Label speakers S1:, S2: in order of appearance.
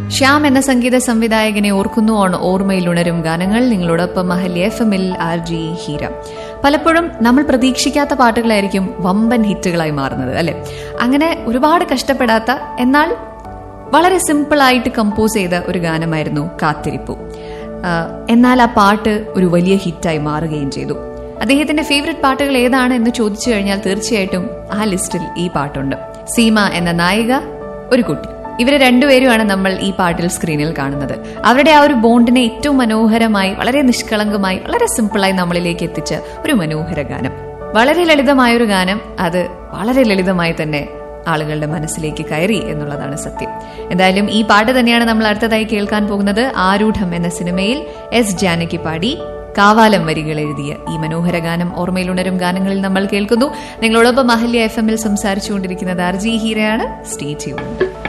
S1: ശ്യാം എന്ന സംഗീത സംവിധായകനെ ഓർക്കുന്നു ഓൺ ഓർമ്മയിൽ ഉണരും ഗാനങ്ങൾ നിങ്ങളോടൊപ്പം മഹല്യ എഫ് എമ്മിൽ ആർ ജി ഹീര പലപ്പോഴും നമ്മൾ പ്രതീക്ഷിക്കാത്ത പാട്ടുകളായിരിക്കും വമ്പൻ ഹിറ്റുകളായി മാറുന്നത് അല്ലെ അങ്ങനെ ഒരുപാട് കഷ്ടപ്പെടാത്ത എന്നാൽ വളരെ സിമ്പിൾ ആയിട്ട് കമ്പോസ് ചെയ്ത ഒരു ഗാനമായിരുന്നു കാത്തിരിപ്പു ആ, എന്നാൽ ആ പാട്ട് ഒരു വലിയ ഹിറ്റായി മാറുകയും ചെയ്തു അദ്ദേഹത്തിന്റെ ഫേവററ്റ് പാട്ടുകൾ ഏതാണ് എന്ന് ചോദിച്ചു കഴിഞ്ഞാൽ തീർച്ചയായിട്ടും ആ ലിസ്റ്റിൽ ഈ പാട്ടുണ്ട് സീമ എന്ന നായിക ഒരു കുട്ടി ഇവരെ രണ്ടുപേരുമാണ് നമ്മൾ ഈ പാട്ടിൽ സ്ക്രീനിൽ കാണുന്നത് അവരുടെ ആ ഒരു ബോണ്ടിനെ ഏറ്റവും മനോഹരമായി വളരെ നിഷ്കളങ്കമായി വളരെ സിമ്പിളായി നമ്മളിലേക്ക് എത്തിച്ച ഒരു മനോഹര ഗാനം വളരെ ലളിതമായ ഒരു ഗാനം അത് വളരെ ലളിതമായി തന്നെ ആളുകളുടെ മനസ്സിലേക്ക് കയറി എന്നുള്ളതാണ് സത്യം എന്തായാലും ഈ പാട്ട് തന്നെയാണ് നമ്മൾ അടുത്തതായി കേൾക്കാൻ പോകുന്നത് ആരൂഢം എന്ന സിനിമയിൽ എസ് ജാനകി പാടി കാവാലം വരികൾ എഴുതിയ ഈ മനോഹര ഗാനം ഓർമ്മയിലുണരും ഗാനങ്ങളിൽ നമ്മൾ കേൾക്കുന്നു നിങ്ങളോടൊപ്പം അഹല്യ എഫ് എമ്മിൽ സംസാരിച്ചുകൊണ്ടിരിക്കുന്നത് ആർ ജി ഹീരയാണ് സ്റ്റേ ട്യൂൺഡ്